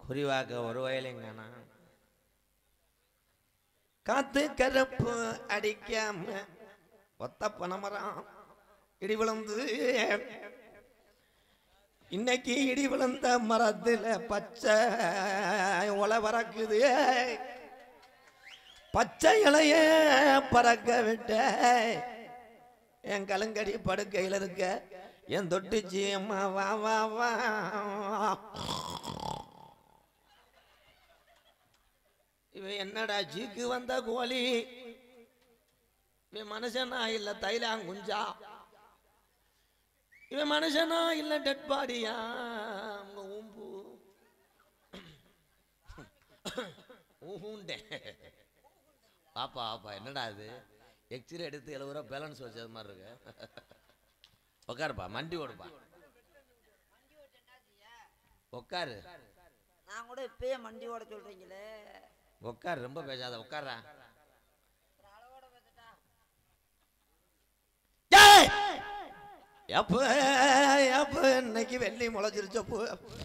குறிவாக்க ஒரு வயலுங்கண்ணா காத்து கருப்பு அடிக்காம ஒத்த பனமரம் இடி விழுந்து இன்னைக்கு இடி விழுந்த மரத்துல பச்சை ஒலை பறக்குது பச்சை இலைய பறக்க விட்ட என் கலங்கடி படுக்கையில் இருக்க என் தொட்டுச்சி அம்மா வா வா வா இவன் என்னடா ஜீக்கு வந்த கோழி இவன் மனுஷனா இல்ல தைலாங்குஞ்சா இவன் மனுஷனா இல்ல டெட் பாடியா உங்க ஊம்பு ஊஹூண்டே பாப்பா பாப்பா என்னடா இது எக்ஸ்ரே எடுத்து எழுபது ரூபா பேலன்ஸ் வச்சது மாதிரி இருக்கு உட்காருப்பா மண்டி ஓடுப்பா உட்காரு நான் கூட இப்பயே மண்டி ஓட சொல்றீங்களே உட்காரு ரொம்ப பேசாத உட்காரா எப்ப எப்ப இன்னைக்கு வெள்ளி முளைச்சிருச்சப்போ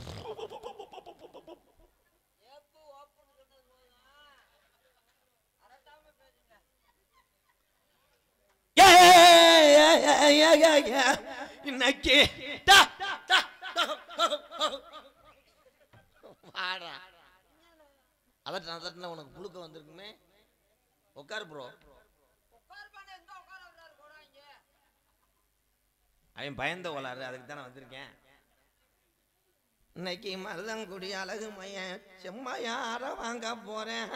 இன்னைக்கு டா, டா, டா, வாடா அதட்ட அதட்டின உனக்கு புழுக்க வந்திருக்குமே உட்காரு ப்ரோ அவன் பயந்த கோளாறு அதுக்கு தானே வந்திருக்கேன் இன்னைக்கு மருதங்குடி அழகு மையன் செம்மையார வாங்க போறேன்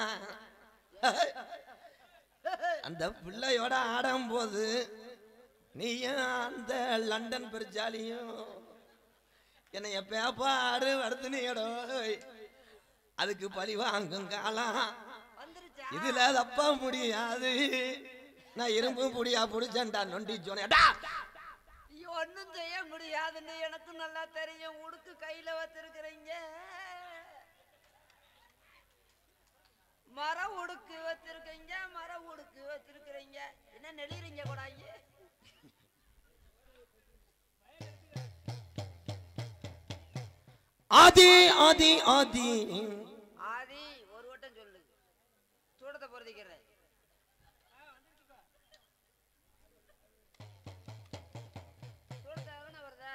அந்த பிள்ளையோட ஆடும்போது நீயும் அந்த லண்டன் பெருச்சாலியும் என்னைய பேப்பாடு வடுத்துனியடோ அதுக்கு பழி வாங்கும் காலம் வந்துருச்சா இதுல தப்ப முடியாது நான் இரும்பு புடியா புடிச்சேன்டா நொண்டி சொன்னேடா ஒன்னும் செய்ய முடியாதுன்னு எனக்கு நல்லா தெரியும் உடுக்கு கையில வச்சிருக்கிறீங்க மர உடுக்கு வச்சிருக்கீங்க மர உடுக்கு வச்சிருக்கிறீங்க என்ன நெளிறீங்க கூடாங்க ஆதி ஆதி ஆதி ஆதி ஒரு வட்டம் சொல்லு சூடத்தை பொருதிக்கிறேன் சூடத்தை எங்கன வருதா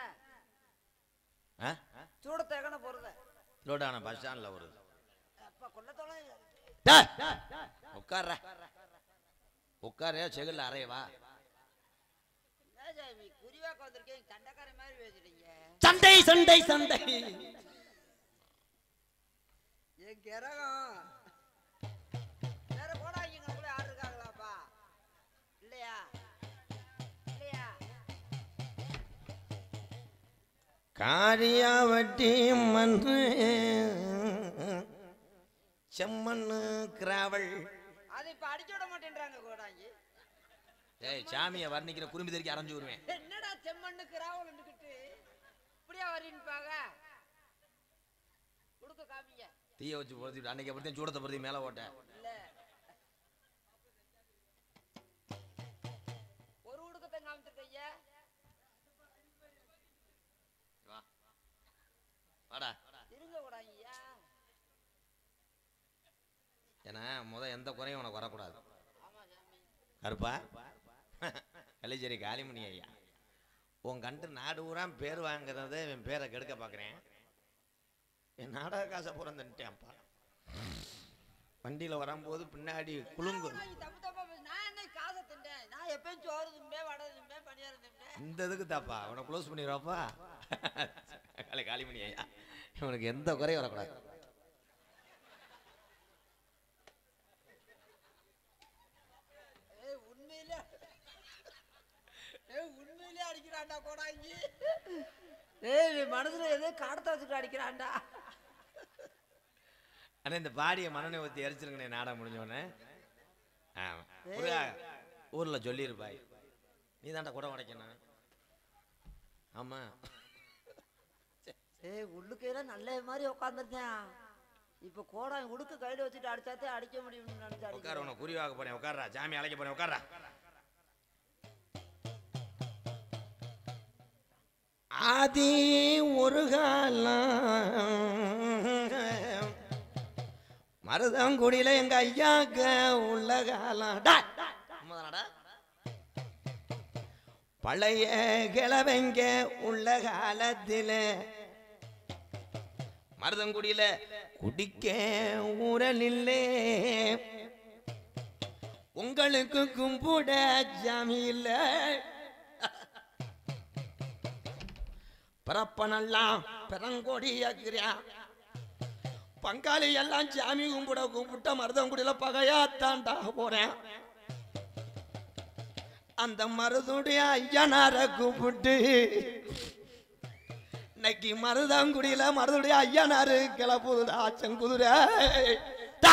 சூடத்தை எங்கன போறத லோடான பஸ் ஸ்டாண்ட்ல வருது அப்ப கொல்லத்தோളം உட்கார்ற உட்காரு செகுல்ல அறையவா என்ன சாமி குறிவாக்க வந்திருக்கேன் சண்டைக்கார மாதிரி பேசுறீங்க சண்டை சண்டை சண்டை என் கிரகம் வேற போடாங்க கூட யாரு இருக்காங்களாப்பா இல்லையா இல்லையா காரியாவட்டி மண்ணு செம்மண்ணு கிராவல் அது இப்ப அடிச்சு விட மாட்டேன்றாங்க கோடாங்கி ஏய் சாமியை வர்ணிக்கிற குறும்பி தெரிக்க அரைஞ்சு வருவேன் என்னடா செம்மண்ணுக்கு ராவலன்னுக்கிட்டு இப்படியா வரீன்னுப்பாங்க கொடுக்க காமிங்க தீய வச்சு பொறுத்திட்டு அன்னைக்கு அப்படித்தான் சூடத்தை பொறுத்தி மேலே ஓட்ட இல்ல ஒரு உடுக்கத்தை காமிச்சிருக்கீங்க வா வாடா இருங்க கூடாங்கய்யா ஏன்னா முத எந்த குறையும் உனக்கு வரக்கூடாது ஆமா சாமி கருப்பா கலிச்சேரி காளிமணி ஐயா உன் கண்டு நாடு ஊரா பேர் வாங்குறத என் பேரை கெடுக்க பார்க்குறேன் என் நாடக காசை பிறந்துட்டேன்ப்பா வண்டியில் வரும்போது பின்னாடி குலுங்கு கூடாங்கி தப்பு தப்பா பேசு. நான் என்ன காசை தின்றேன் நான் எப்பயும் சோறு திம்பேன் வடை திம்பேன் பணியாரம் திம்பேன் இந்த இதுக்கு தாப்பா அவனை க்ளோஸ் பண்ணிடுவாப்பா காலை காளிமணி ஐயா இவனுக்கு எந்த குறையும் வரக்கூடாது ஏய் உண்மையிலே ஏய் உண்மையிலே அடிக்கிறான்டா கோடாங்கி ஏய் இவன் மனசுல ஏதோ காடத்தை வச்சுட்டு அடிக்கிறான்டா ஆனால் இந்த பாடியை மனநை ஊற்றி எரிச்சிருங்கண்ணே நாடகம் முடிஞ்சோடனே ஆமாம் முருகா ஊரில் சொல்லியிருப்பாய் நீ தாண்டா கூட உடைக்கணும் ஆமாம் ஏய் உள்ளுக்கையில நல்ல மாதிரி உட்காந்துருந்தேன் இப்ப கோடாங்க உடுக்கு கையில வச்சுட்டு அடிச்சாத்தே அடிக்க முடியும்னு நினைச்சு உட்கார அடிக்கிறேன். உனக்கு குறிவாக்க போறேன் உட்கார்றா சாமி அழைக்க போறேன் உட்கார்றா ஆதி ஒரு காலம் மருதங்குடியில எங்க ஐயாக்க உள்ள காலம் டா! உண்மைதானடா? பழைய கிழவங்க உள்ள காலத்தில மருதங்குடியில குடிக்க ஊரல் இல்லே உங்களுக்கு கும்பிட ஜாமி இல்ல பிறப்பனெல்லாம் பெரங்கோடி ஆக்குறியா பங்காளி எல்லாம் சாமி கும்பிட கூப்பிட்ட மருதங்குடியில பகையா தாண்டா போறேன் அந்த மருதுடைய ஐயனார கூப்பிட்டு இன்னைக்கு மருதங்குடியில மருதுடைய ஐயனாரு கிளப்புதுடா செங்குதிரை டா!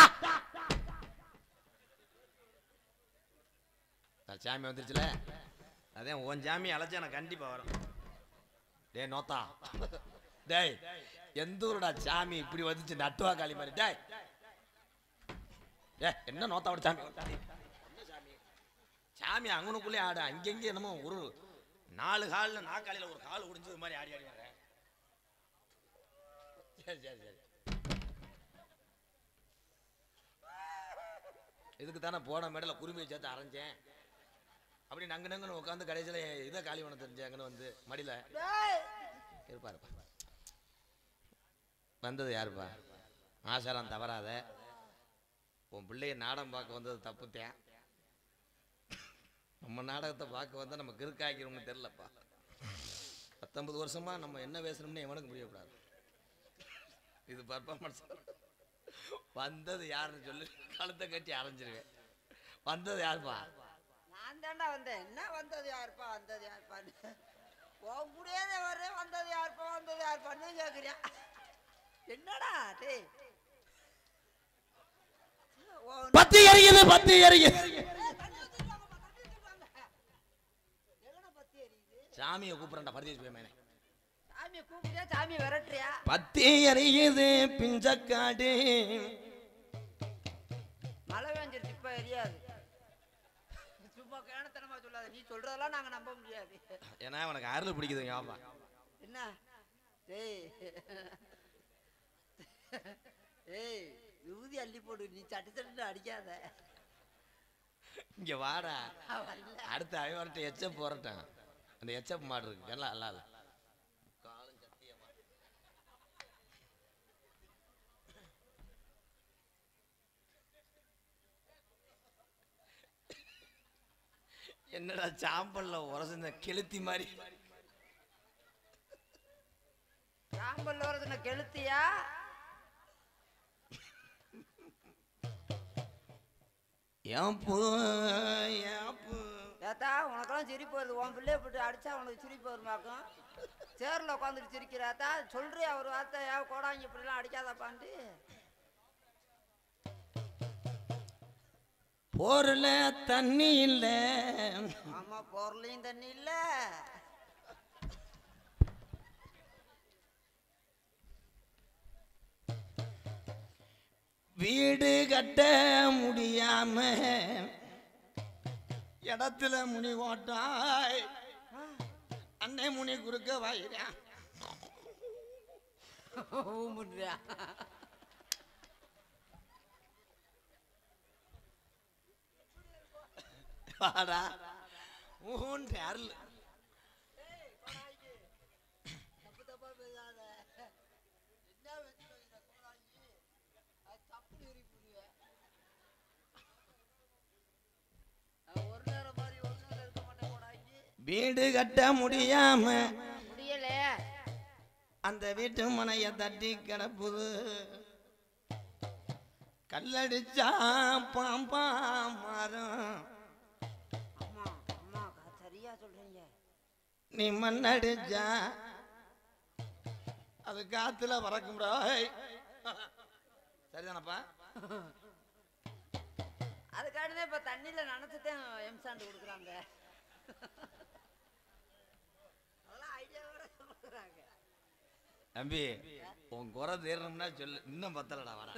நான் சாமி வந்துருச்சுல அதே உன் சாமி அழைச்சா எனக்கு கண்டிப்பா வரும் டேய் நோத்தா டேய் எந்த ஊருடா சாமி இப்படி வந்துச்சு நட்டுவா காளி மாதிரி டேய் ஏ என்ன நோத்தாவோட சாமி என்ன சாமி சாமி அங்கனுக்குள்ளே ஆடு அங்கங்க என்னமோ ஒரு நாலு காலில் நாக்காளியில் ஒரு கால் குடிஞ்சது மாதிரி ஆடி ஆடி வரேன் சரி சரி சரி இதுக்கு தானே போன மேடல குருமியை சேர்த்து அரைஞ்சேன் அப்படி நங்கு நங்குன்னு உட்காந்து கடைசியில் இதை காலி பண்ண தெரிஞ்சேன் அங்கன்னு வந்து மடியில் டேய், இருப்பாருப்பா வந்தது யாருப்பா ஆசாரம் தவறாத உன் பிள்ளைய நாடகம் பார்க்க வந்தது தப்புத்தேன் நம்ம நாடகத்தை பார்க்க வந்தா நம்ம கிறுக்காக்கிறோம்னு தெரிலப்பா பத்தொன்பது வருஷமா நம்ம என்ன பேசணும்னு எவனுக்கு புரியக்கூடாது இது பர்ஃபார்மன்ஸ் வந்தது யாருன்னு சொல்லி கழுத்தை கட்டி அரைஞ்சிருவேன் வந்தது யாருப்பா நான் தாண்டா வந்தேன் என்ன வந்தது யாருப்பா வந்தது யாருப்பான்னு உன் கூடயே வர்றேன் வந்தது யாருப்பா வந்தது யாருப்பான்னு கேட்குறியா என்னடா டேய் உன் பத்து எரியுது பத்து எரியுது எங்கன பத்தி எரியுது சாமியை கூப்பிட்றேன்டா பரதேசி போய் சாமியை கூப்பிட்டியா சாமியை விரட்டுறியா பத்தி எரியுது பிஞ்சக்காடு மழை பெஞ்சிருச்சு இப்ப எரியாது சும்மா கேணத்தனமா சொல்லாத நீ சொல்றதெல்லாம் நாங்க நம்ப முடியாது ஏன்னா உனக்கு அருள் பிடிக்குது ஞாபகம் என்ன டேய் ஏய் விபூதி அள்ளி போடு நீ சட்டு சட்டு அடிக்காத இங்க வாடா வரல அடுத்த ஐவர்கிட்ட எச்சப் போறட்டான் அந்த எச்சப் மாடு இருக்கு எல்லாம் அல்ல அல்ல என்னடா சாம்பல்ல உரசின கெளுத்தி மாதிரி சாம்பல் வரதுன கெளுத்தியா ஏன் பூ ஏன் பூ ஏத்தா உனக்கெல்லாம் சிரிப்பு வருது உன் பிள்ளைய போட்டு அடிச்சா உனக்கு சிரிப்பு வருமாக்கும் சேர்ல உட்காந்துட்டு சிரிக்கிறாத்தா சொல்றியா ஒரு வார்த்தை ஏன் கோடாங்க இப்படிலாம் அடிக்காதப்பான்ட்டு போர்ல தண்ணி இல்ல ஆமா பொருளையும் தண்ணி இல்ல வீடு கட்ட முடியாம இடத்துல முனி ஓட்டாய் அன்னை முனி குறுக்க வாயிறான் ஊம்புன்றியா வாடா ஊன்ற அருள் தப்பு தப்பா பேசாத என்ன வச்சுக்கோங்க கோடாங்கி அது தப்பு இருப்புடுவேன் ஒரு நேரம் மாதிரி ஒரு நேரம் இருக்க மாட்டேன் கோடாங்கி வீடு கட்ட முடியாம முடியல அந்த வீட்டு மனைய தட்டி கிடப்புது கல்லடிச்சா பாம்பா மாறும் அம்மா அம்மா க- சரியா சொல்றீங்க நீ மண்ணடிச்சா அது காத்துல பறக்கும்டா ஏய். சரிதானப்பா அதுக்காண்டிதான் இப்ப தண்ணியில நனைச்சுதான் எம்சாண்டு கொடுக்குறாங்க அதெல்லாம் ஐடியாவோட கொடுக்குறாங்க தம்பி உன் குறை தீரணும்னா சொல்லு இன்னும் பத்தலடா வர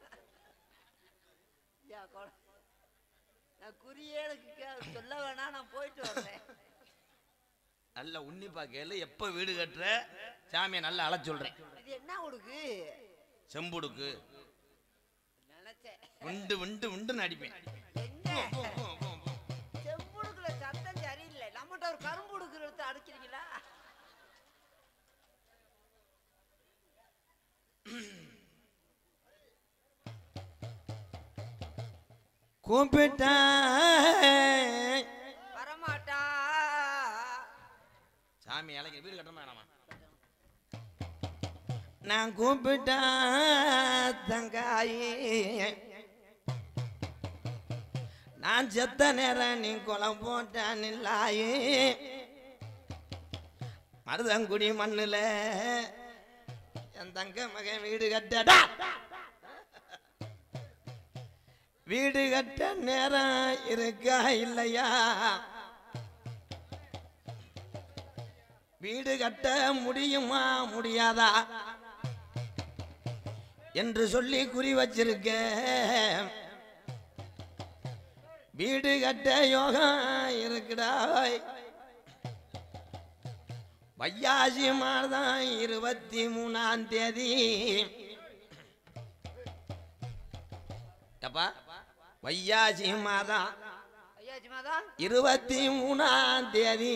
ஐயா கொட நான் குறியே எனக்கு கே- சொல்ல வேணாம் நான் போயிட்டு வரேன் நல்ல உன்னிப்பா கேளு எப்ப வீடு கட்டுற சாமியை நல்லா அழைச்சு சொல்றேன் இது என்ன உனக்கு செம்புடுக்கு நினைச்ச உண்டு உண்டு உண்டுன்னு அடிப்பேன் என்ன செம்புடுக்குல சத்தம் சரியில்லை நம்மகிட்ட ஒரு கரும்பு உடுக்குற எடுத்து அடிக்கிறீங்களா கூப்பிட்டேன் வரமாட்டா சாமி இலைக்கு வீடு கட்டமா வேணாமா நான் கூப்பிட்டா தங்காயி நான் செத்த நேரம் நீ குளம் போட்டான் இல்லாயி மருதங்குடி மண்ணுல என் தங்க மகன் வீடு கட்டடா வீடு கட்ட நேரம் இருக்கா இல்லையா வீடு கட்ட முடியுமா முடியாதா என்று சொல்லி குறி வச்சிருக்க வீடு கட்ட யோகம் இருக்குடா வையாசி மாதம் இருபத்தி மூணாம் தேதி எப்பா வையாசி மாதம் ஐயாச்சி மாதம் இருபத்தி மூணாம் தேதி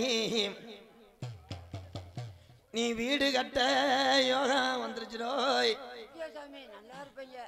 நீ வீடு கட்ட யோகம் வந்துருச்சுடோய் ஐயா சாமி நல்லா இருப்பீங்க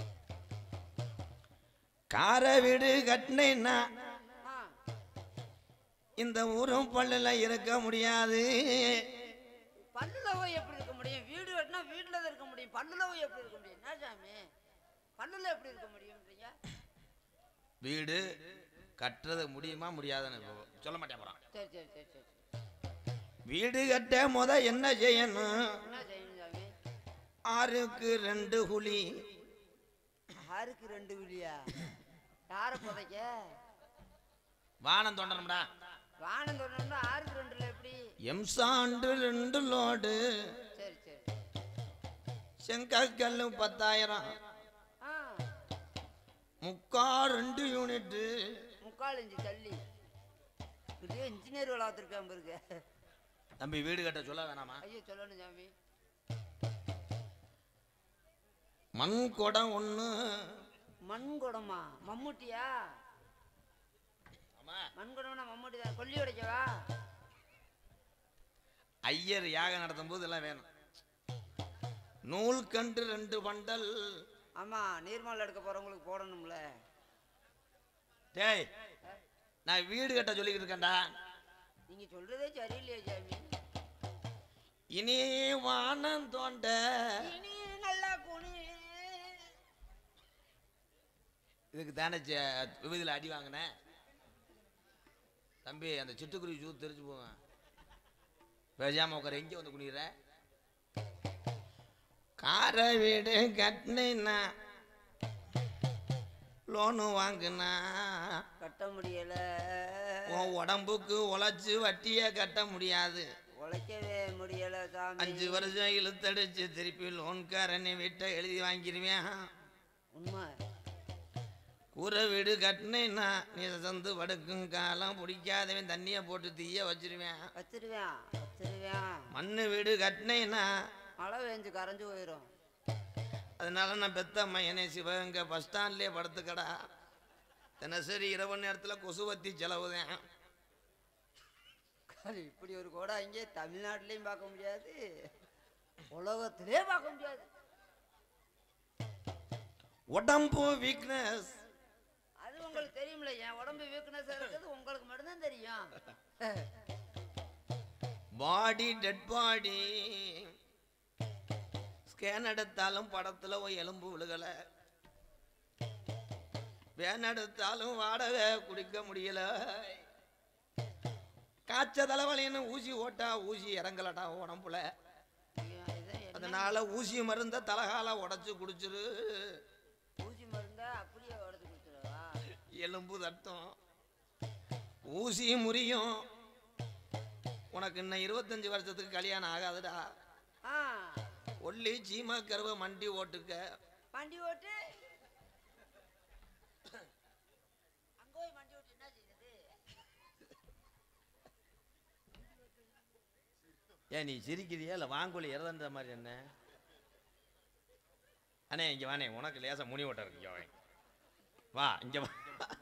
கார வீடு கட்டினேன்னா ஆ இந்த ஊரும் பல்லுல இருக்க முடியாது பல்லுல போய் எப்படி இருக்க முடியும் வீடு வெட்டினா வீட்டுல தான் இருக்க முடியும் பல்லுல போய் எப்படி இருக்க முடியும் என்ன சாமி பல்லுல எப்படி இருக்க முடியும்ன்றீங்க வீடு கட்டுறது முடியுமா முடியாதுன்னு இப்போ சொல்ல மாட்டேன் போறான் சரி சரி சரி சரி வீடு கட்ட முத என்ன செய்யணும் என்ன செய்யணும் சாமி ஆறுக்கு ரெண்டு குழி ஆறுக்கு ரெண்டு விழியா யாரை புதைக்க வானம் தோண்டணும்டா வானம் தொடர்ந்து ஆறுக்கு ரெண்டுல எப்படி எம்சாண்டு ரெண்டு லோடு சரி சரி செங்கக்கல்லு பத்தாயிரம் ஆ முக்கா ரெண்டு யூனிட்டு முக்கால் இஞ்சி தள்ளி இப்படியே இன்ஜினியர் வளர்த்துருக்கேன் பாருங்க தம்பி வீடு கட்ட சொல்ல வேணாமா ஐயோ சொல்லணும் சாமி மண் குடம் ஒன்று மண் குடமா மம்முட்டியா மண் குடம்னா மம்முட்டி தான் கொல்லி உடைக்கவா ஐயர் யாகம் நடத்தும் போது எல்லாம் வேணும் நூல் கண்டு ரெண்டு பண்டல் ஆமா நீர்மால் எடுக்க போறவங்களுக்கு போடணும்ல டேய் நான் வீடு கட்ட சொல்லிக்கிட்டு இருக்கேன்டா நீங்க சொல்றதே சரியில்லையே சாமி இனி வானம் தோண்ட இனி நல்லா குனி இதுக்கு தானே விபதியில் அடி வாங்கினேன் தம்பி அந்த சிட்டுக்குருவி ஜூ தெரிஞ்சு போவேன் பேசாம உட்கார எங்கே வந்து குனிகிற கார வீடு கட்டினா லோனு வாங்கினா கட்ட முடியல உன் உடம்புக்கு உழைச்சு வட்டியை கட்ட முடியாது உழைக்கவே முடியல சாமி அஞ்சு வருஷம் இழுத்தடிச்சு திருப்பி லோன்காரனை வீட்டை எழுதி வாங்கிடுவேன் உண்மை கூரை வீடு கட்டினேன்னா நீ சந்து படுக்கும் காலம் பிடிக்காதவன் தண்ணியை போட்டு தீய வச்சிருவேன் வச்சிருவேன் வச்சிருவேன் மண்ணு வீடு கட்டினேன்னா மழை பெஞ்சு கரைஞ்சு போயிடும் அதனால நான் பெத்த மையனே சிவகங்கை பஸ் ஸ்டாண்ட்லேயே படுத்துக்கடா தினசரி இரவு நேரத்தில் கொசுவத்தி செலவுதேன் இப்படி ஒரு கோடை இங்கே தமிழ்நாட்டிலையும் பார்க்க முடியாது உலகத்திலே பார்க்க முடியாது உடம்பு வீக்னஸ் அது உங்களுக்கு தெரியும்ல என் உடம்பு வீக்னஸ் இருக்கிறது உங்களுக்கு மட்டும்தான் தெரியும் பாடி டெட் பாடி ஸ்கேன் எடுத்தாலும் படத்துல ஒரு எலும்பு விழுகல வேன் எடுத்தாலும் வாடகை குடிக்க முடியல காய்ச்ச தலைவலின்னு ஊசி ஓட்டா ஊசி இறங்கலடா உடம்புல ஐயோ, இது என்ன அதனால ஊசி மருந்த தலகால உடைச்சு குடிச்சிரு ஊசி மருந்தா அப்படியே உடச்சு கொடுத்துருவா எலும்பு தட்டும் ஊசி முறியும் உனக்கு இன்னும் இருபத்தஞ்சு வருஷத்துக்கு கல்யாணம் ஆகாதுடா ஆ ஒல்லி சீமா கருவை மண்டி ஓட்டுக்க வண்டி ஓட்டு அங்க போய் வண்டி ஓட்டு என்ன செய்யுது ஏன் நீ சிரிக்கிறியா இல்லை வாங்கொலி இறதன்ற மாதிரி என்ன அண்ணே இங்கே வானே உனக்கு லேசா முனி ஓட்ட இருக்கு அவன் வா இங்க வா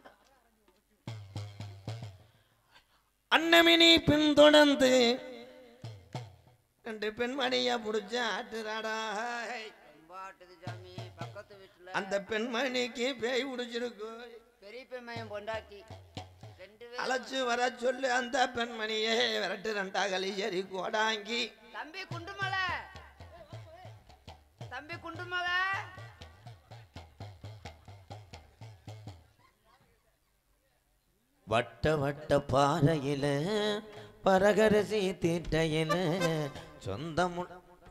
அன்னமினி பின்தொடர்ந்து ரெண்டு பெண்மணியா புடிச்ச ஆட்டுறாடா பாட்டுது சாமி பக்கத்து வீட்டுல அந்த பெண்மணிக்கு பேய் பிடிச்சிருக்கு பெரிய பெண்மையம் பொண்டாட்டி ரெண்டு பேரும் அழைச்சு வர சொல்லு அந்த பெண்மணியே விரட்டு ரெண்டா கலிசரி கோடாங்கி தம்பி குண்டுமலை தம்பி குண்டுமலை வட்ட வட்ட பாறையில பரகரசி தீட்டையில சொந்தமு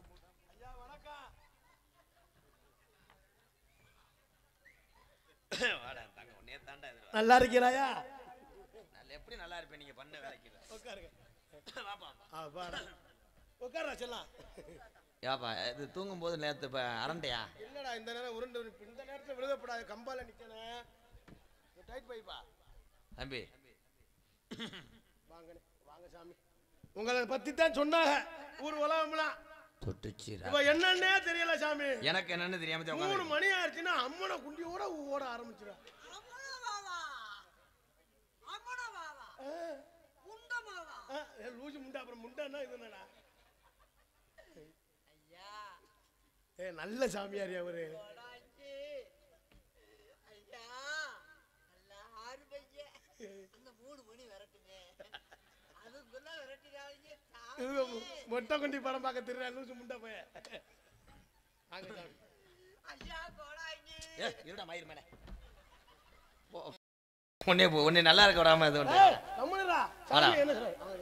நல்லா இருக்கிறாயா எப்படி நல்லா இருப்பேன் நீங்க பண்ண வேலைக்கு உட்காருங்க ஆ பாரு உட்காரா செல்லாம் ஏப்பா இது தூங்கும் போது நேத்து இப்ப அரண்டையா என்னடா இந்த நேரம் உருண்டு உருண்டு- இந்த நேரத்துல விழுகப்படாது கம்பால நிக்கணும் டைட் பைப்பா தம்பி வாங்கண்ணே வாங்க சாமி உங்களை பத்தி தான் சொன்னாங்க ஊர் உலகம்லாம் தொட்டுச்சிரா இப்ப என்னன்னே தெரியல சாமி எனக்கு என்னன்னு தெரியாம தான் மூணு உட்கார்ந்து மணி ஆயிடுச்சுன்னா அம்மனை குண்டியோட ஓட ஆரம்பிச்சிடும் லூசு முண்டா அப்புறம் முண்டான்னா இது என்னடா ஏ நல்ல சாமியார் அவரு இது மொட்டை குண்டி படம் பார்க்க தெரியா லூசு முண்டா போய வாங்க சாமி ஏ இருடா மயிர் மேலே போ உன்னே போ உன்னை நல்லா இருக்க விடாம இது ஒன்று ஏய், கம்முனுடா. சாமி வாடா. என்ன சொல்ற? வாங்க.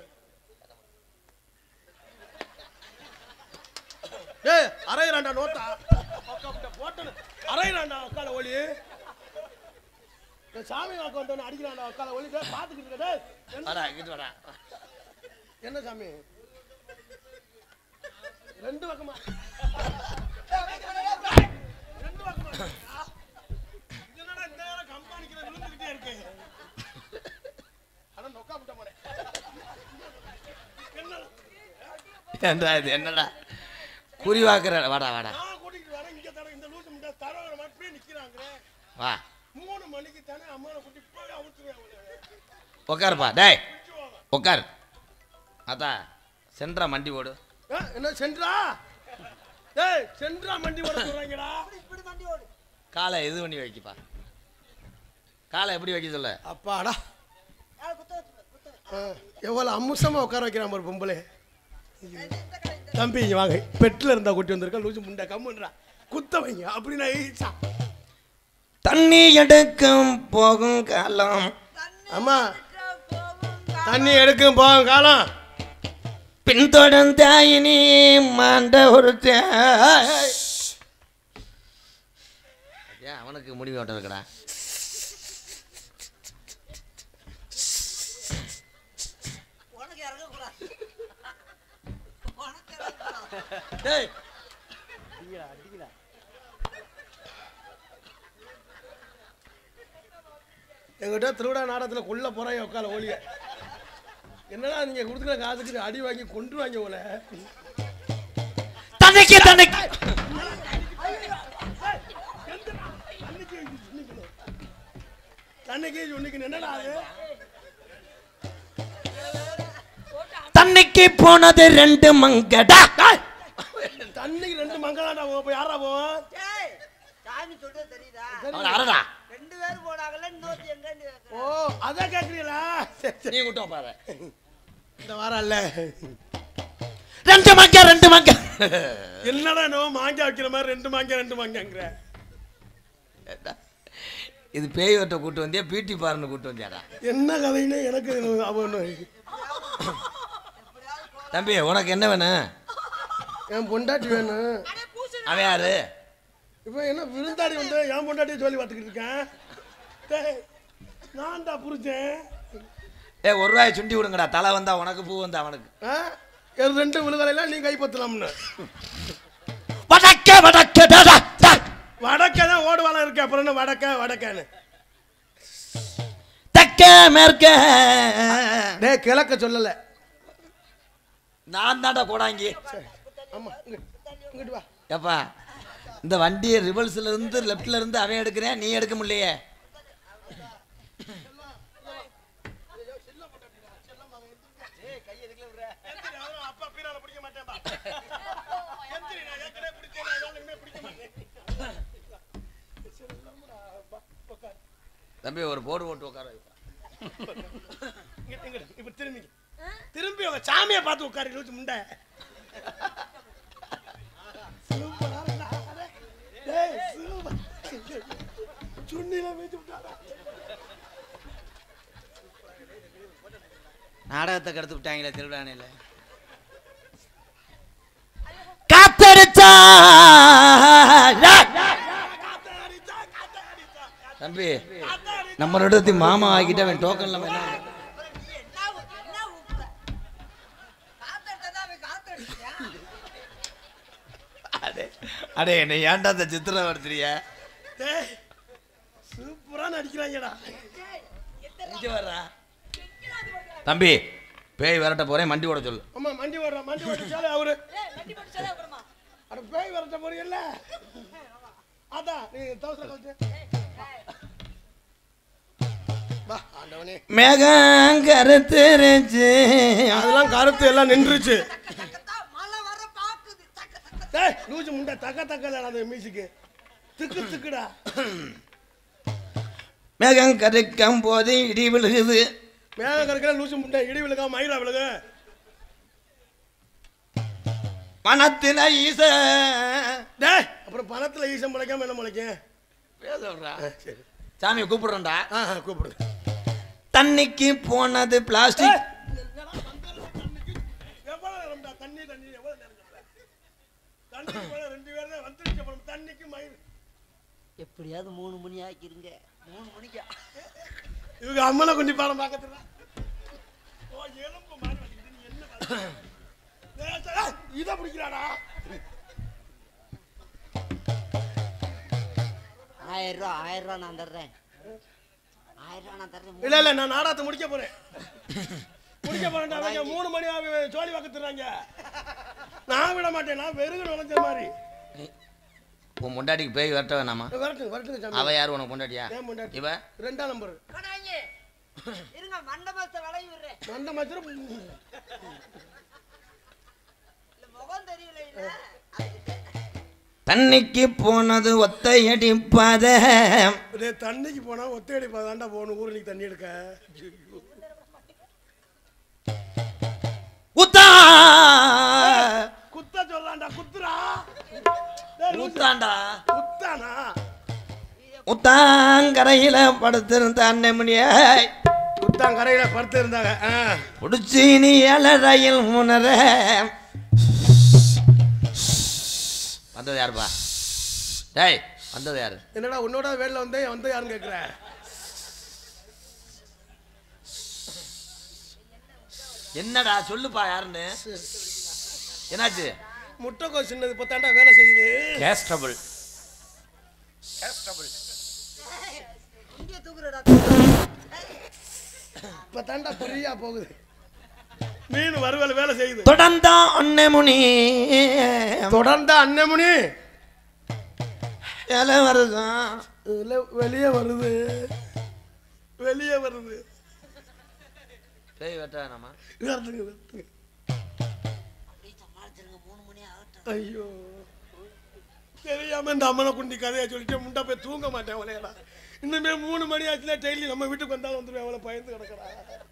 ஏய், அரையிறான்டா நோட்டா பக்கா புட்ட போட்டனு. அரையிறான்டா உக்கால ஒளி இந்த சாமி வாக்கு வந்தவன அடிக்கிறான்டா உக்கால ஒளி டேய், பாத்துக்கிட்டு இருக்க, டேய். என்ன- வாடா இங்கிட்டு வாடா என்ன சாமி ரெண்டு பக்கமா ரெண்டு பக்கமா இது என்னடா இந்த நேரம் கம்பானிக்கிற விழுந்துகிட்டே இருக்கு அட நொக்கா புட்ட போறேன் என்னடா ஏன்டா இது என்னடா குறிவாக்குற வாடா வாடா நான் கூட்டிட்டு வரேன் இங்க தர இந்த லூசு முட்டை தரவர அப்படியே நிக்கிறாங்க வா மூணு மணிக்கு தானே அம்மாவை கூட்டி போய் அவுத்துருவேன் அவனை. உட்காருப்பா டேய் பிடிச்சுவாங்க. உட்கார் அத்தா சென்றா மண்டி போடு ஏ, என்ன சென்றா டேய் சென்றா மண்டி ஓட சொல்றாங்கடா இப்படி வண்டி ஓடு காலை இது பண்ணி வைக்கப்பா காலை எப்படி வைக்க சொல்ல அப்பாடா யாரு குத்த வச்சு குத்த வச்சு ஆ, எவ்வளவு அம்சமா உட்கார வைக்கிறான் ஒரு பொம்பளை இந்த கடை இந்த தம்பி இங்க வாங்க பெட்டில் இருந்தா கூட்டி வந்திருக்கா லூசு முண்டை கம்முன்றா குத்த வைங்க அப்படின்னா ஈஸா தண்ணி எடுக்கும் போகும் காலம் அம்மா போகும் தண்ணி எடுக்கும் போகும் காலம் பின்தொடர்ந்தாயினி மாண்ட ஒரு ஏன் அவனுக்கு முடிவு ஓட்டம் இருக்கடா உனக்கு இறங்கக்கூடாது உனக்கு இறங்கக்கூடாது டேய் எங்கிட்ட திருவிழா நாடகத்தில் கொல்ல போறாங்க உட்கால ஒளிய என்னடா நீங்க கொடுத்துக்கிற காசுக்கு அடி வாங்கி கொண்டு வாங்க உங்களை தன்னைக்கு தன்னைக்கு தன்னைக்கு சொன்னிக்கு என்னடா அது தன்னைக்கு போனது ரெண்டு மங்கடா தண்ணிக்கு ரெண்டு மங்களாடா போய் யாரா போவோம் டேய் சாமி சொல்றது தெரியுதா அவன் அரடா ரெண்டு பேரும் போனாங்கல்ல இன்னொருத்தி எங்கன்னு கேக்குறேன். ஓ அதான் கேக்குறீங்களா சரி, சரி. நீ விட்டோம் பாரு இந்த வாரம்ல ரெண்டு மங்க ரெண்டு மங்க என்னடா என்னவோ மாங்காய் வைக்கிற மாதிரி ரெண்டு மாங்காய் ரெண்டு மாங்காய்ங்கிற இது பேய் வட்ட கூட்டு வந்தியா பியூட்டி பார்லர் கூட்டு வந்தியாடா என்ன கதைன்னு எனக்கு அவன் தம்பி உனக்கு என்ன வேணும் என் பொண்டாட்டி வேணும் அவன் யாரு இப்போ என்ன விருந்தாடி வந்து என் பொண்டாட்டியை சொல்லி பார்த்துக்கிட்டு இருக்கேன் டேய், நான்டா புரிச்சேன் ஏ ஒரு ரூபாய் சுண்டி விடுங்கடா தலை வந்தா உனக்கு பூ வந்தா அவனுக்கு ஆ என் ரெண்டு விழுதலையெல்லாம் நீ கைப்பற்றலாம்னு வடக்க வடக்க டடா, டா. வடக்க தான் ஓடுவாளம் இருக்கு அப்புறம் என்ன வடக்க வடக்கன்னு தெக்க மேற்க டேய் கிழக்க சொல்லலை நான் தான்டா போடாங்கி ஆமா இங்க இங்கிட்டு வா ஏப்பா இந்த வண்டியை ரிவர்ஸ்ல இருந்து லெஃப்ட்ல இருந்து அவன் எடுக்கிறேன் நீ எடுக்க முடியலையே அப்பா பீரால பிடிக்க மாட்டேன்பா எந்திரி நான் ஏற்கனவே பிடிச்சேன் அதனால இனிமே பிடிக்க மாட்டேன் தம்பி ஒரு போடு போட்டு உட்கார வைப்பா இங்க இங்க இப்ப திரும்பி திரும்பி உங்க சாமியை பார்த்து உட்காரு லூச்சு முண்டை சூப்பரா இருக்குடா. டேய், சூப்பர். சுண்ணில வச்சு விட்டாடா. நாடகத்தை கெடுத்து விட்டாங்களே திருவிழானையில் காத்தடிச்சா காத்த அடிச்சா, காத்த அடிச்சா, தம்பி காத்த அடிச்சா. நம்ம இடத்து மாமா ஆகிட்டு அவன் டோக்கன் இல்லாம என்ன என்ன ஊ- என்ன ஊப்புற? காத்தடிச்சா அவன் காத்தடிச்சியா? அடே அடே என்னை ஏன்டா அந்த சித்திரம் வருத்துறிய டேய், சூப்பரா நடிக்கிறாங்கடா இங்க வர்றா தம்பி பேய் விரட்ட போறேன் மண்டி ஓட சொல்லு ஆமா மண்டி ஓடுற மண்டி ஓடிச்சாலே அவரு ஏய், வண்டி போட்டு சொல்ல அப்புறமா. அட பேய் வரட்ட போறீங்கல்ல அதான் நீ தவசர கழிச்சு வா ஆண்டவனே மேகம் கருத்துருச்சு அதெல்லாம் கருத்து எல்லாம் நின்றுச்சு தக்கத்தா, மழை வர பாக்குது. தக்க, தக்க. டேய் லூசு முண்டை தக்க தக்கல அந்த மியூசிக்கு திக்கு திக்குடா மேகம் கருக்கும் போது இடி விழுகுது மேல கருக்கிற லூசு முண்டை இடி விழுகா மயிரா விழுக மனத்தில ஈச டேய் அப்புறம் பணத்துல ஈசம் முளைக்காம என்ன முளைக்கும் பேசுறா ஆ, சரி சாமியை கூப்பிடுறேன்டா ஆ ஆ, கூப்பிடுங்க தண்ணிக்கு போனது பிளாஸ்டிக் எவ்வளவு நேரம்டா தண்ணி தண்ணி எவ்வளவு நேரம் தண்ணிக்கு போல ரெண்டு பேரும் தான் வந்துருச்சு அப்புறம் தண்ணிக்கு மயில் எப்படியாவது மூணு மணி ஆக்கிருங்க மூணு மணிக்கு இவங்க அம்மனை குண்டி பாடம் பார்க்கறதுல ஓ எலும்பு மாறி வலிக்குது நீ என்ன பாரு? ஏய், சே, ஏய், இதை பிடிக்கிறாடா ஆயிரம் ரூபா ஆயிரம் ரூபா நான் தர்றேன் ஆயிரம் ரூபா நான் தர்றேன் இல்ல இல்ல நான் நாடகத்தை முடிக்க போறேன் முடிக்க போறேன்டா அவங்க மூணு மணி ஆகி சோழி வாக்குறாங்க நான் விட மாட்டேன் நான் வெறுகு நுழைஞ்ச மாதிரி உன் பொண்டாட்டிக்கு பேய் விரட்ட வேணாமா வரட்டுங்க வரட்டுங்க சாமி அவ யாரு உனக்கு பொண்டாட்டியா ஏன் பொண்டாட்டி? இவ ரெண்டாம் நம்பர் கொண்டாங்க. இருங்க மண்டபத்தை விளைய விடுறேன் அந்த மாதிரி இல்ல முகம் தெரியல இல்ல அதுக்கு தண்ணிக்கு போனது ஒத்தையடி பாதை இதே தண்ணிக்கு போனா ஒத்தையடி தாண்டா போகணும் ஊருக்கு தண்ணி எடுக்க உத்தா குத்த சொல்றான்டா குத்துறா டேய், லூசு. ஊத்தாண்டா குத்தானா உத்தாங்கரையில படுத்திருந்த அண்ணமணிய குத்தாங்கரையில படுத்து இருந்தாங்க ஆ. புடிச்சு நீ ஏழரையில் முனர வந்தது யாருப்பா டேய் வந்தது யாரு என்னடா உன்னோட வேலைல வந்தே வந்து யாருன்னு கேக்குற என்னடா சொல்லுப்பா யாருன்னு என்னாச்சு முட்டைக்கோஸ் சின்னது பத்தாண்டா வேலை செய்யுது கேஸ்டபிள் இங்கே தூக்குறடா இப்பதாண்டா ஃப்ரீயா போகுது மீன் வறுவல் வேலை செய்யுது தொடர்ந்தா அண்ணமுனி தொடர்ந்த அன்னமுனி இல வருதான் இதுல வெளியே வருது வெளியே வருது பேய் வெட்ட வேணாமா வருதுங்க வருதுங்க அப்படியே சமாளிச்சிருங்க மூணு மணி ஆகட்டும் ஐயோ தெரியாம இந்த அம்மனை குண்டி கதையை சொல்லிட்டு முண்டா போய் தூங்க மாட்டேன் அவளையடா இன்னுமே மூணு மணி ஆச்சுல டெய்லி நம்ம வீட்டுக்கு வந்தாலும் வந்துடுவேன் அவளை பயந்து கிடக்குறா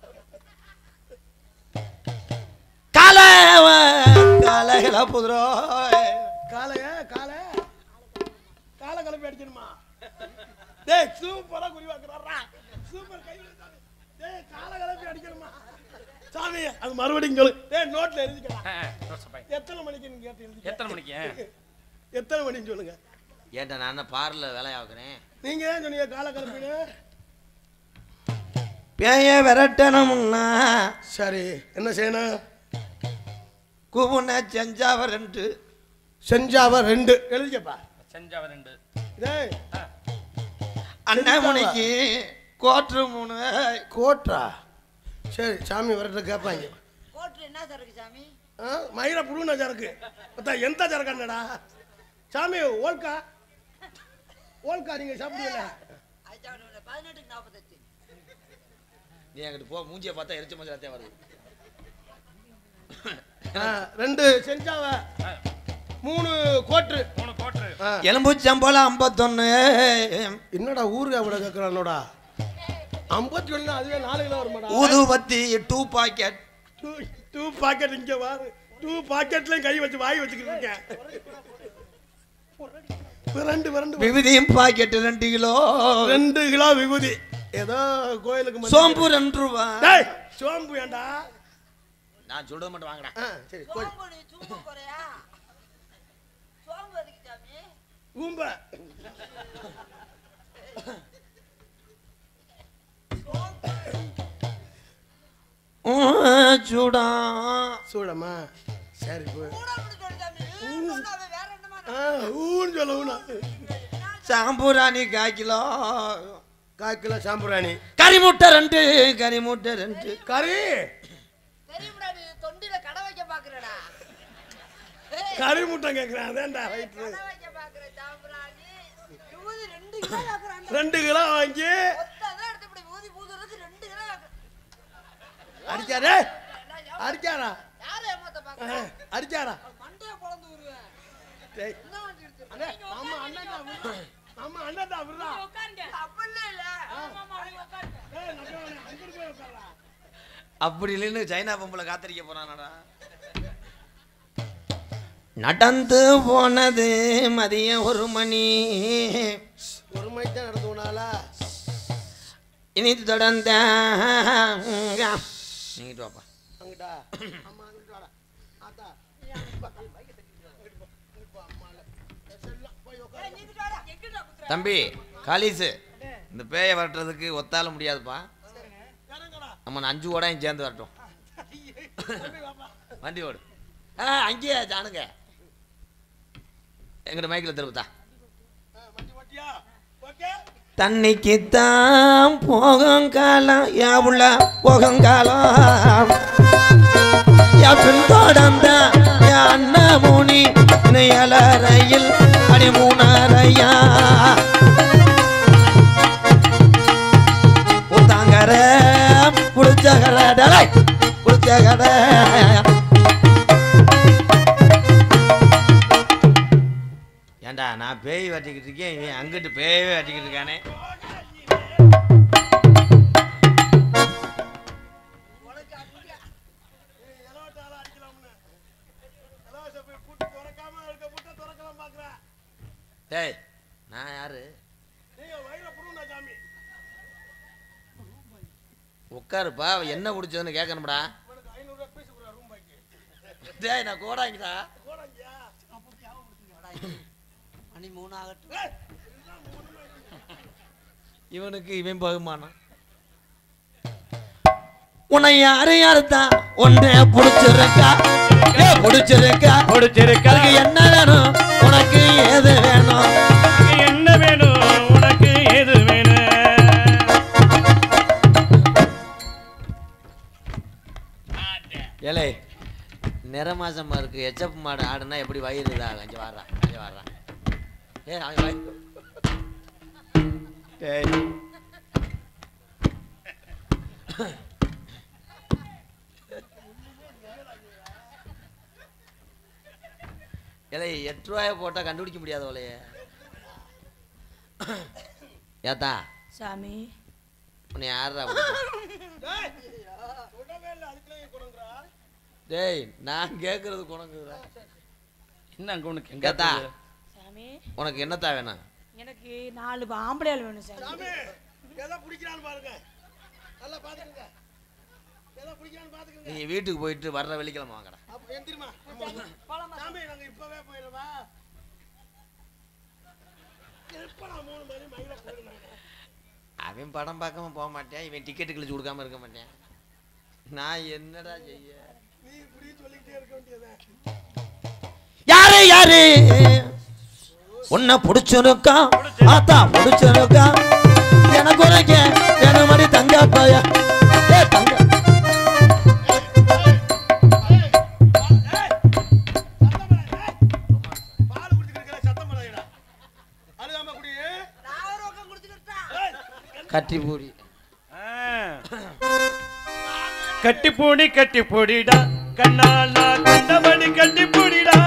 கால காலகள புதுரோ காளைய காலை காலை கிளப்பி அடிக்கணுமா டேய் சூப்பரா குறிவாக்குறாரா சூப்பர் கை வைத்தாரு. டேய் காலை கிளப்பி அடிக்கணுமா சாமி அது மறுபடியும் சொல்லு டேய் நோட்ல எழுதிக்கலாம் எத்தனை மணிக்கு நீங்க கேட்டு எழுதி எத்தனை மணிக்கு எத்தனை மணிக்கு சொல்லுங்க ஏன்டா நான் என்ன பார்ல வேலையாக்குறேன் நீங்க ஏன் சொன்னீங்க காலை கிளப்பிடு பேய விரட்டணும்னா சரி என்ன செய்யணும் குபுன செஞ்சாவ ரெண்டு செஞ்சாவ ரெண்டு எழுதிக்கப்பா செஞ்சாவ ரெண்டு டேய் அண்ணமுனிக்கு கோற்று மூணு கோட்டா சரி சாமி வரட்ட கேட்பாங்க கோட்ரு என்ன சரக்கு சாமி ஆ, மயிர புழுன சரக்கு பார்த்தா எந்த சரக்கு என்னடா சாமி ஓல்கா ஓல்கா நீங்க சாப்பிடுவீங்களா அது சாப்பிடுவேன். பதினெட்டுக்கு நாற்பத்தஞ்சு நீ அங்கிட்டு போ மூஞ்சியை பார்த்தா எரிச்ச மஞ்சள் வருது ஆ, ரெண்டு செஞ்சாவ மூணு கோட்டு மூணு கோட்டு ஆ, எலும்புச்சம்பளம் ஐம்பத்தொன்னு என்னடா ஊருகா விட கேட்கறானோடா ஐம்பத்தி ஒண்ணு அதுவே நாலு கிலோ வருமாடா ஊதுபத்தி two packet two two packet இங்க வாரு டூ பாக்கெட்லயும் கை வச்சு வாய் வச்சுக்கிட்டு இருக்கேன் ரெண்டு ரெண்டு விபதியும் பாக்கெட் ரெண்டு கிலோ ரெண்டு கிலோ விபூதி ஏதோ கோயிலுக்கு மத்திய- சோம்பு ரெண்டு ரூபா டேய் சோம்பு ஏண்டா நான் சொல்றது மட்டும் வாங்கடா ஆ, சரி கோயில் சோம்பு நீ சும்மா போறியா சோம்பு எதுக்கு சாமி ஊம்ப சூடா சூடம்மா சரி போ கூட அப்படி சொல்லு சாமி சொல்லாம வேற என்னமா ஆ ஊன்னு சொல்ல ஊனா சாம்பூராணி கால் கிலோ கால் கிலோ சாம்பிராணி கறி முட்டை ரெண்டு கறி முட்டை ரெண்டு கறி தெரியும்டா நீ தொண்டில கடை வைக்க பாக்குறடா கறி முட்டை கேட்குறேன் அதேண்டா ரைட்டு கடை வைக்க பாக்குற சாம்பிராணி விபூதி ரெண்டு கிலோ ஆக்குறான் ரெண்டு கிலோ வாங்கி மொத்தம் எடுத்து இப்படி ஊதி பூதுறதுக்கு ரெண்டு கிலோ ஆக்குறான் அடிக்காரே அடிக்காரா யாரை ஏமாத்த ஆ, பாக்குறேன் அடிக்காரா மண்டைய பொழந்து விடுவேன் டேய் என்ன வண்டி எடுத்து அண்ணே, நம்ம அண்ணன் தான் விடுறா. நம்ம அண்ணன் தான் விடுறா. அப்படிலாம் இல்ல ஏய், நக்கவனே, அங்கிட்டு போய் உட்கார்றா. அப்படி இல்லைன்னு சைனா பொம்பளை காத்திரிக்க போறானடா நடந்து போனது மதியம் ஒரு மணி ஒரு மணிக்கு தான் நடந்து போனாலா இனி தொடர்ந்த நீங்கிட்டு வாப்பா அங்கிட்டா அம்மா அங்கிட்டு வாடா ஆத்தா தம்பி காலீஸு இந்த பேயை வரட்டுறதுக்கு ஒத்தால முடியாதுப்பா நம்ம அஞ்சு ஓடையும் சேர்ந்து வரட்டும் வண்டி ஓடு ஆ அங்கேயே ஜானுங்க எங்கிட்ட மைக்கில் திருப்பத்தா மஞ்சி ஓட்டியா ஓகே தண்ணிக்குத்தான் போகும் காலம் யாவுள்ள போகும் காலம் யா பின்தொடர்ந்த யா அண்ணமுனி இணையலறையில் அடி மூணறையா புத்தாங்கர புடிச்சகர டலை புடிச்சகர ஏன்டா நான் பேய் வட்டிக்கிட்டு இருக்கேன் இவன் அங்கிட்டு பேயவே வட்டிக்கிட்டு இருக்கானே எலவட்டால அடிக்கலாம்னு எலவச போய் பூட்டு திறக்காம இருக்க பூட்டை திறக்கலாம் பார்க்குறேன் டேய் நான் யாரு நீங்க வயிறுல புடுங்கண்ணா சாமி உட்காருப்பா என்ன பிடிச்சதுன்னு கேட்கணும்டா உனக்கு ஐநூறுரூவா பீஸ் கொடுக்குற ரூம் பாக்கி டேய் நான் கோடாங்கிட்டா போடாங்கயா மணி மூணு ஆகட்டும் இவனுக்கு இவன் பகுமானம் உன்னை யாரு யாருதான் உன்னை புடிச்சிருக்கா ஏ புடிச்சிருக்கா பிடிச்சிருக்கா அதுக்கு என்ன வேணும் உனக்கு ஏது வேணும் என்ன வேணும் உனக்கு எது வேணும் ஏலே நிற மாசமா இருக்கு எச்சப்பு மாடு ஆடுனா எப்படி வயிறு இதாக அங்கே வாடுறான் அங்கே வாடுறான் ஏ அவன் வயிறு டேய் ஏலே எட்டு ரூபாய போட்டா கண்டுபிடிக்க முடியாத போலயே ஏத்தா சாமி உன்னை யாரா டேய் தொடவே இல்லை அதுக்குள்ளே கொடுங்கடா டேய் நான் கேட்கறது உனக்குதா என்ன அங்க உனக்கு எங்க கேத்தா சாமி உனக்கு என்னத்தா வேணும் எனக்கு நாலு ஆம்பளையாள் வேணும் சாமி சாமி எதை பிடிக்கிறான்னு பாருங்க நல்லா பார்த்துக்கங்க எதை பிடிக்கிறான்னு பார்த்துக்கங்க நீங்க வீட்டுக்கு போயிட்டு வர்ற வெள்ளிக்கிழமை வாங்கடா அப்போ எந்திரிமா சாமி நாங்கள் இப்போவே போயிடுவா எப்போ நான் மூணு மணி மயில போயிருந்தேன் அவன் படம் பார்க்காம போக மாட்டேன் இவன் டிக்கெட்டு கிழிச்சு கொடுக்காம இருக்க மாட்டேன் நான் என்னடா செய்ய நீ இப்படி சொல்லிக்கிட்டே இருக்க வேண்டியதே யாரு யாரு உன்னை புடிச்சிருக்கா ஆத்தா புடிச்சிருக்கா எனக்கு உனக்கு வேணும் மாதிரி தங்க பைய ஏ தங்க பால் குடிச்சிட்டு சத்தம் பண்ணா அழுகாம குடி நான் ஒரு பக்கம் குடிச்சுக்கிட்டா கட்டி பூடி ஆ, கட்டி பூடி கட்டி பூடிடா கண்ணால் நான் கண்டபடி கட்டி பூடிடா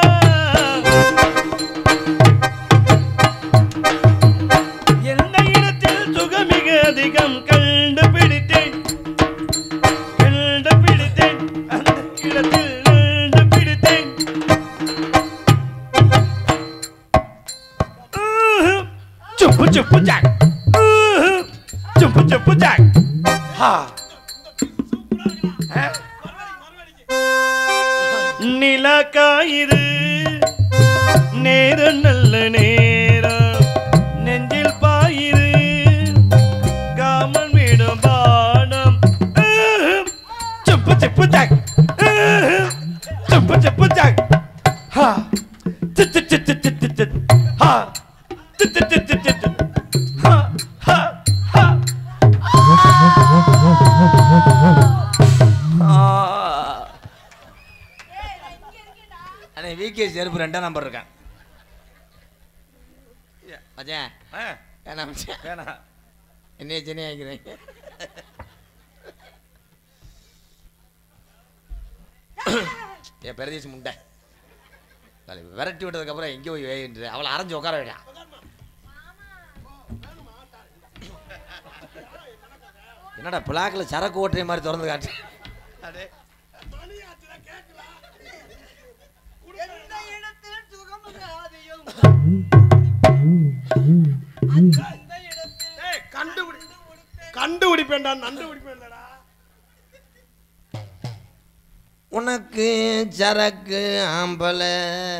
எந்த இடத்தில் சுகமிக அதிகம் கண்டுபிடித்தேன் கண்டுபிடித்தேன் அந்த இடத்தில் கண்டுபிடித்தேன் ஊஹு, சுப்பு சுப்பு ஜாக் ஊஹு, சுப்பு சுப்பு ஜாக் ஹா நிலக்காயிரு நேரம் நல்ல நேரம் நெஞ்சில் பாயிரு காமன் விடும் பானம் சுப்பு சுப்பு ஜாக் சுப்பு சுப்பு ஜாக் ஹா சி சி சி சி சி சி ஹா சி சி சி சி சி ஹா ஹா ஹா அண்ணே விகே செருப்பு ரெண்டாம் நம்பர் இருக்கேன் மச்சான் ஆ, வேணாம் மச்சான் வேணாம் என்னைய சென்னை ஆகிறேன் என் பிரதேசம் முண்டை நாளை விரட்டி விட்டதுக்கப்புறம் எங்கே போய் வேகின்ற அவளை அரைஞ்சு உட்கார வேண்டாம் என்னடா பிளாக்கில் சரக்கு ஓட்டுற மாதிரி திறந்து காட்டு எந்த இடத்தில் சுகமுக அதிகம் அந்த இடத்தில் ஏய், கண்டுபிடி கண்டுபிடிப்பேன்டா நண்டுபிடிப்பேன்டா உனக்கு சரக்கு ஆம்பளை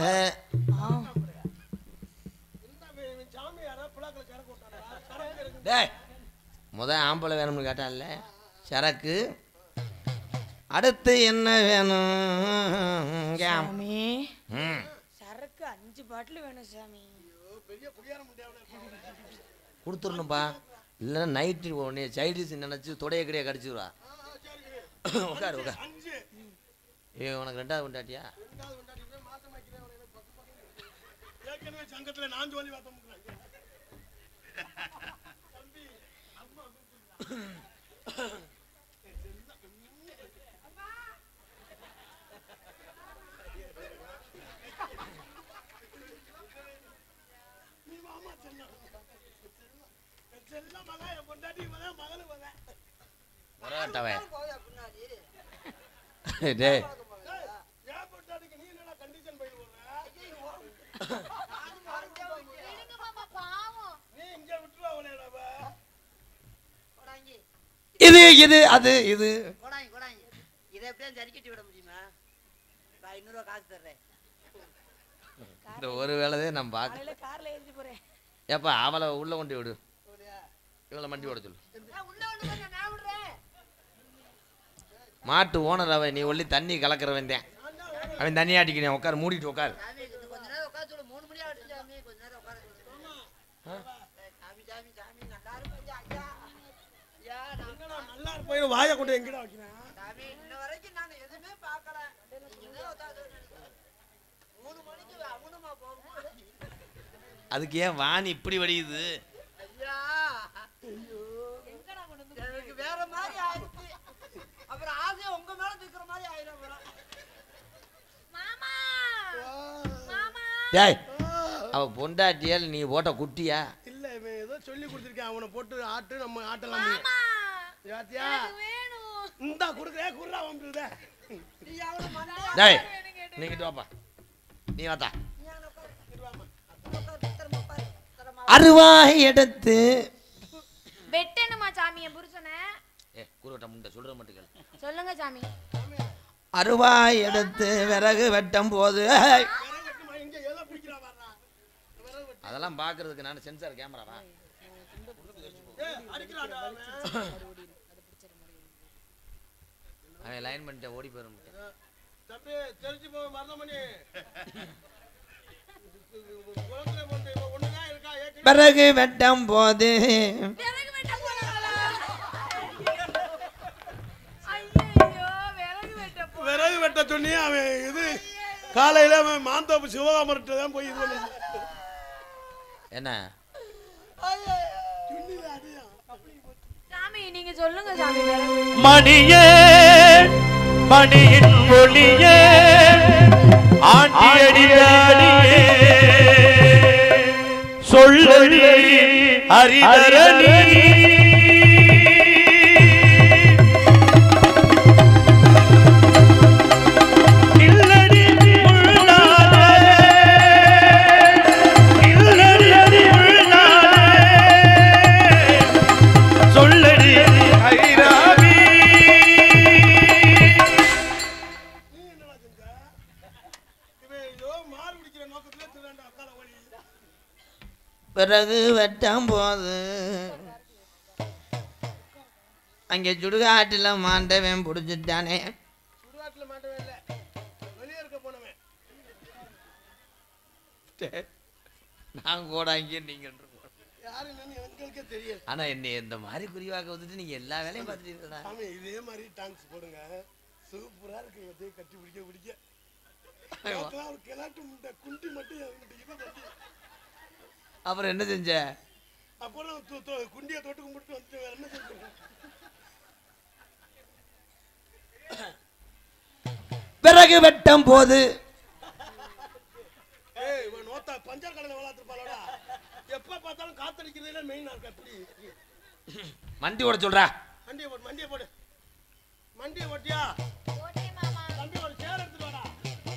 சாமி யாரா புலாக்கில் சரக்கு விட்டாரா சரக்கு இருக்கு டேய் முத ஆம்பளை வேணும்னு கேட்டான்ல சரக்கு அடுத்து என்ன வேணும் கேம். சாமி ம் சரக்கு அஞ்சு பாட்டில் வேணும் சாமி கொடுத்துடணும்ப்பா இல்லைன்னா நைட்டு உடனே சைடிஸ் நினச்சி தொடைய கிடையா கடிச்சிடுவா உட்காரு உட்காரு அஞ்சு ஏ உனக்கு ரெண்டாவது கொண்டாட்டியா ஏற்கனவே சங்கத்துல நான் சொல்லி பார்த்தோம் செல்ல மகன் என் பொண்டாட்டி மகன் மகளும் மகன் முரகட்டவன் போயா பின்னாடி டேய் ஏன் பொண்டாட்டிக்கு நீ என்னடா கண்டிஷன் போயிட்டு போற நீ இங்க விட்டுருவா அவனேடா கொடாங்கி இது இது அது இது கொடாங்கி கொடாங்கி இதை எப்படியா ஜரிக்கட்டி விட முடியுமா நான் ஐநூறுரூவா காசு தர்றேன் இந்த ஒரு வேலைதே நான் பார்க்க காலையில கார்ல ஏறி போறேன் ஏப்பா அவளை உள்ள கொண்டு விடு இவளை மண்டி ஓட சொல்லு நான் உள்ள ஒன்று நான் விடுறேன் மாட்டு ஓனர் அவன் நீ ஒல்லி தண்ணி கலக்கிறவன் தான் அவன் தண்ணி ஆட்டிக்கிறேன் உட்காரு மூடிட்டு உட்காரு சாமி இது கொஞ்ச நேரம் உட்கார சொல்லு மூணு மணி ஆகிடுச்சு சாமி கொஞ்ச நேரம் உட்கார சொல்லு சாமி சாமி சாமி நல்லா இருக்கும் ஐயா ஐயா நான் நல்லா போய் வாயை கொண்டு எங்கடா வைக்கிறேன் சாமி இன்ன வரைக்கும் நாங்க எதுவுமே பார்க்கல நீங்க தான் உட்காந்து நினைக்கிறேன். மூணு மணிக்கு அவனுமா போகும்போது அதுக்கு ஏன் வாணி இப்படி வடியுது ஐயா எனக்கு வேற மாதிரி ஆயிடுச்சு அப்புறம் ஆசையா உங்க மேல தூக்குற மாதிரி ஆயிடும் அப்புறம் டேய் அவ பொண்டாட்டியல் நீ ஓட்ட குட்டியா இல்ல இவன் ஏதோ சொல்லி கொடுத்துருக்கேன் அவனை போட்டு ஆட்டு நம்ம ஆட்டலாம் யாத்தியா இந்தா குடுக்குறேன் குர்ரா வந்துருதே நீ அவனை மண்டையா டேய் நீ கிட்ட வாப்பா நீ வாத்தா நீ அவனை உட்காரு. உட்காரு, திரும்ப உட்காரு. திரும்ப அருவாய் எடுத்து வெட்டணுமா சாமி என் புருஷனை ஏ கூறுவட்ட முண்டை சொல்ற மட்டும் கேளு சொல்லுங்க சாமி அருவாய் எடுத்து விறகு வெட்டும் போது ஏய், இங்க ஏதோ பிடிக்கிறா வர்றா அதெல்லாம் பார்க்கறதுக்கு நான் சென்சார் கேமராவா ஏய் அடிக்கிறாடா அவன் அவன் லைன் பண்ணிட்டு ஓடி போயிடும் தம்பி தெரிஞ்சு போக மருதமணி குளத்துல போட்டு இவன் ஒண்ணுதான் இருக்கா ஏற்கனவே விறகு வெட்டும் போது விறகு வெட்ட போனாங்களா ஐயோ விறகு வெட்ட போ விறகு வெட்ட சொன்னி அவன் இது காலையில அவன் மாந்தோப்பு சிவகாமர்கிட்ட தான் போய் இது பண்ணி என்ன சாமி சாமி நீங்க சொல்லுங்க சாமி விறகு மணியே மணியின் ஒளியே ஆண்டியடிதாடியே சொல்லடி அரிதரணி இல்லடி உள்நாடே இல்லடி உள்நாடே சொல்லடி ஐராவி நீ என்னடா செஞ்ச இவன் ஏதோ மாறு பிடிக்கிற நோக்கத்துல திருடாண்டா அக்கால ஓடி பிறகு வெட்டும் போது அங்கே சுடுகாட்டில் மாண்டவன் பிடிச்சிட்டானே சுடுகாட்டுல மாட்டவே இல்ல வெளியே இருக்க போனவன் நான் கூட அங்கே நீங்க யாரு என்னன்னு எங்களுக்கே தெரியாது ஆனா என்னை இந்த மாதிரி குறிவாக்க வந்துட்டு நீங்க எல்லா வேலையும் பார்த்துட்டு இருக்கடா சாமி இதே மாதிரி டான்ஸ் போடுங்க சூப்பரா இருக்கு இதே கட்டி பிடிக்க பிடிக்க நேத்துலாம் ஒரு கிளாட்டு முண்டை குண்டி மட்டும் என்கிட்ட இவன் கட்டி அப்புறம் என்ன செஞ்ச அப்புறம் து- து- குண்டியை தொட்டு கும்பிட்டு வந்து வேற என்ன செஞ்சேன் பிறகு வெட்டும் போது ஏய் இவன் நோத்தா பஞ்சர் கடையில் வளர்த்துருப்பாளோடா எப்ப பார்த்தாலும் காத்தடிக்கிறதுல மெயின் இருக்கு அப்படி மண்டி ஓட சொல்றா மண்டியை போடு மண்டியை போடு மண்டியை போட்டியா தம்பி ஒரு சேர் எடுத்துட்டு வாடா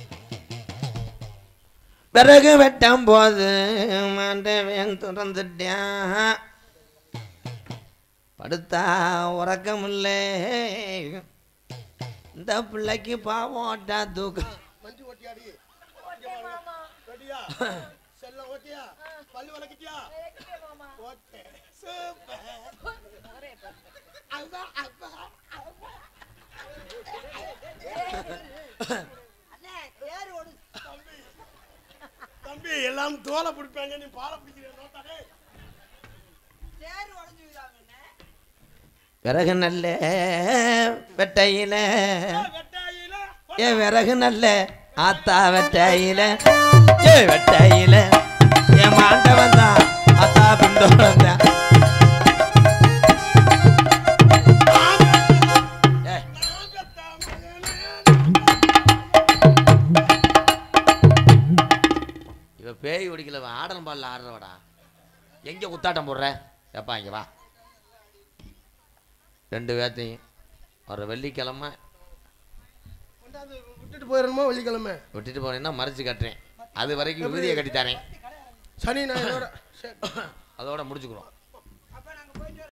பிறகு வெட்டும் போது மாண்டவன் திறந்துட்டான் படுத்தா உறக்கமில்லை இந்த பிள்ளைக்கு பாவோட்டா தூக்கம் மண்டி ஓட்டியாடி ஓட்டியா செல்லம் ஓட்டியா பல்லு வளர்க்கிட்டியா ஓகே சூப்பர் அதான் அப்பா அண்ணே ஏறு ஓடு தம்பி தம்பி எல்லாம் தோலை பிடிப்பாங்க நீ பாலை பிடிக்கிற நோட்டாடே சேறு உடஞ்சு விடாங்கண்ணே விறகு நல்ல வெட்டையில வெட்டாயில ஏ விறகு நல்ல ஆத்தா வெட்டையில ஏ வெட்டையில என் மாண்டவன் தான் ஆத்தா பிண்டோடம் தான் ஏய், இவ பேய் ஒடிக்கல இவன் ஆடலும் பாடல ஆடுறவடா எங்க குத்தாட்டம் போடுற எப்பா இங்க வா ரெண்டு பேர்த்தையும் ஒரு வெள்ளிக்கிழமை கொண்டாந்து விட்டுட்டு போயிடணுமா வெள்ளிக்கிழமை விட்டுட்டு போனேன்னா மறைச்சு கட்டுறேன் அது வரைக்கும் விதியை கட்டித்தாரேன் சனி ஞாயிறோட சரி அதோட முடிச்சுக்கிறோம்